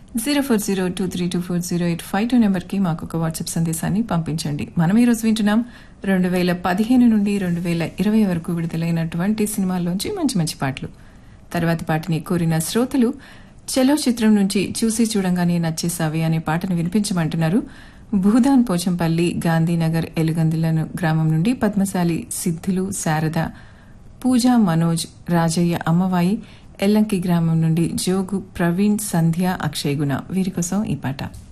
zero four zero two three two four zero eight five two నెంబర్కి మాకు ఒక WhatsApp సందేశాన్ని పంపించండి మనం ఈరోజు వింటున్నాం రెండు వేల పదిహేను నుండి రెండు వేల ఇరవై వరకు విడుదలైనటువంటి సినిమాల్లోంచి మంచి మంచి పాటలు తర్వాతి పాటని కోరిన శ్రోతలు చలో చిత్రం నుంచి చూసి చూడంగానే నచ్చేసావి అనే పాటను వినిపించమంటున్నారు భూదాన్ పోచంపల్లి గాంధీనగర్ ఎలుగందులను గ్రామం నుండి పద్మశాలి సిద్ధులు శారద పూజా మనోజ్ రాజయ్య అమ్మవాయి ఎల్లంకి గ్రామం నుండి జోగు ప్రవీణ్ సంధ్య అక్షయ్ గుణ వీరి కోసం ఈ పాట